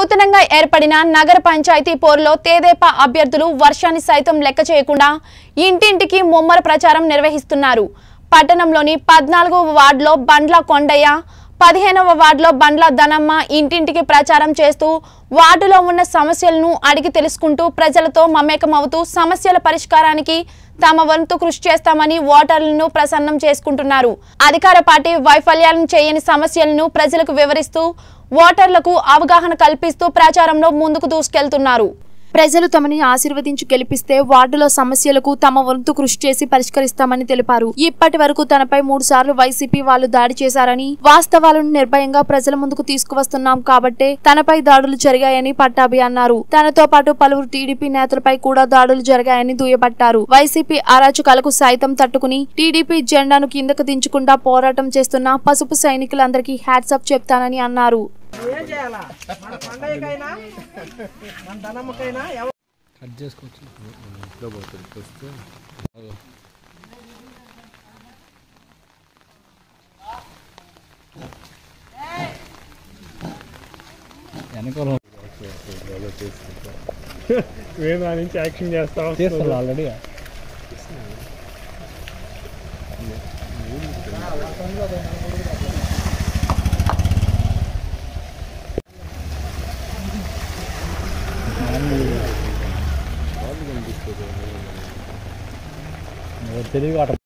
నూతనంగా ఏర్పడిన నగర పంచాయతీ పోరులో తేదేపా అభ్యర్థులు వర్షాన్ని సైతం లెక్క చేయకుండా ఇంటింటికి ముమ్మర ప్రచారం నిర్వహిస్తున్నారు పట్టణంలోని పద్నాలుగవ వార్డులో బండ్ల కొండయ్య పదిహేనవ వార్డులో బండ్ల ధనమ్మ ఇంటింటికి ప్రచారం చేస్తూ వార్డులో ఉన్న సమస్యలను అడిగి తెలుసుకుంటూ ప్రజలతో మమేకమవుతూ సమస్యల పరిష్కారానికి తమ వంతు కృషి చేస్తామని ఓటర్లను ప్రసన్నం చేసుకుంటున్నారు అధికార పార్టీ వైఫల్యాలను చేయని సమస్యలను ప్రజలకు వివరిస్తూ ఓటర్లకు అవగాహన కల్పిస్తూ ప్రచారంలో ముందుకు దూసుకెళ్తున్నారు ప్రజలు తమని ఆశీర్వదించి గెలిపిస్తే వార్డులో సమస్యలకు తమ వంతు కృషి చేసి పరిష్కరిస్తామని తెలిపారు ఇప్పటి వరకు తనపై మూడు సార్లు వైసీపీ వాళ్ళు దాడి చేశారని వాస్తవాలను నిర్భయంగా ప్రజల ముందుకు తీసుకువస్తున్నాం కాబట్టే తనపై దాడులు జరిగాయని పట్టాభి అన్నారు తనతో పాటు పలువురు టీడీపీ నేతలపై కూడా దాడులు జరిగాయని దుయ్యబట్టారు వైసీపీ అరాచకాలకు సైతం తట్టుకుని టీడీపీ జెండాను కిందకు దించకుండా పోరాటం చేస్తున్న పసుపు సైనికులందరికీ హ్యాట్సప్ చెప్తానని అన్నారు ఏం చేయాలా మన పండగకైనా మన ధనమ్మకైనా ఎవ- కట్ చేసుకోవచ్చు ఇంట్లో పోతుంది చూస్తే వెనకాల మేము దాని నుంచి యాక్షన్ చేస్తా చేస్తారు ఆల్రెడీ తెలివి ఆట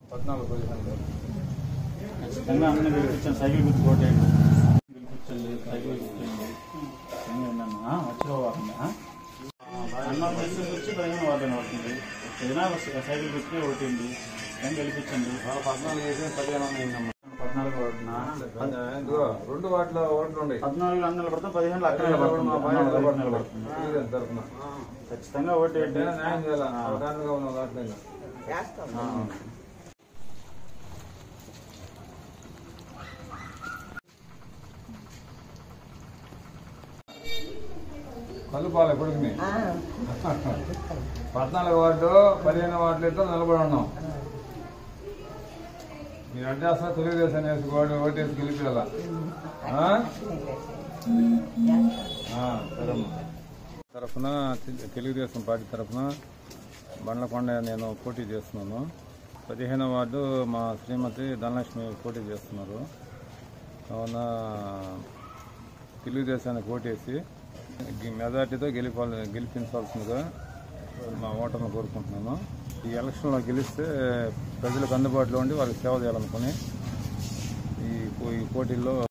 ఖచ్చితంగా అందరినీ పిలిపించాను సైకిల్ గుర్తు కొట్టేయండి పిలిపించండి సైకిల్ గుర్తించండి ఏమి ఉన్నాను వచ్చిన వారండి అన్న పరిస్థితి వచ్చి పదిహేను వార్డు అవుతుంది ఏదైనా సైకిల్ గుర్తునే ఒకటింది ఏం గెలిపించండి పద్నాలుగు వేసి పదిహేను ఉన్నాయి పద్నాలుగు వార్డున రెండు వాటిలో ఓట్లు ఉన్నాయి పద్నాలుగు అన్న నిలబడతాం పదిహేను అక్కడ నిలబడుతుంది పద్నాలుగు అక్కడ నిలబడుతుంది ఇది తరఫున ఖచ్చితంగా ఓటు వేయండి. న్యాయం చేయాలి ఆ, అవగాహనగా ఉన్న వాటిలో చేస్తాం ఆ. కలుపాలి ఎప్పటికి పద్నాలుగు వార్డు పదిహేను వార్డులు ఇట్లా నిలబడి ఉన్నాం మీరు అంటే అసలు తెలుగుదేశం వేసుకోండి ఓటేసి గెలిపేలా తరఫున తెలుగుదేశం పార్టీ తరఫున బండ్లకొండ నేను పోటీ చేస్తున్నాను పదిహేను వార్డు మా శ్రీమతి ధనలక్ష్మి పోటీ చేస్తున్నారు కావున తెలుగుదేశానికి ఓటేసి గి- మెజార్టీతో గెలిపాలి గెలిపించాల్సిందిగా మా ఓటర్ను కోరుకుంటున్నాను ఈ ఎలక్షన్లో గెలిస్తే ప్రజలకు అందుబాటులో ఉండి వాళ్ళకి సేవ చేయాలనుకుని ఈ పో- ఈ పోటీల్లో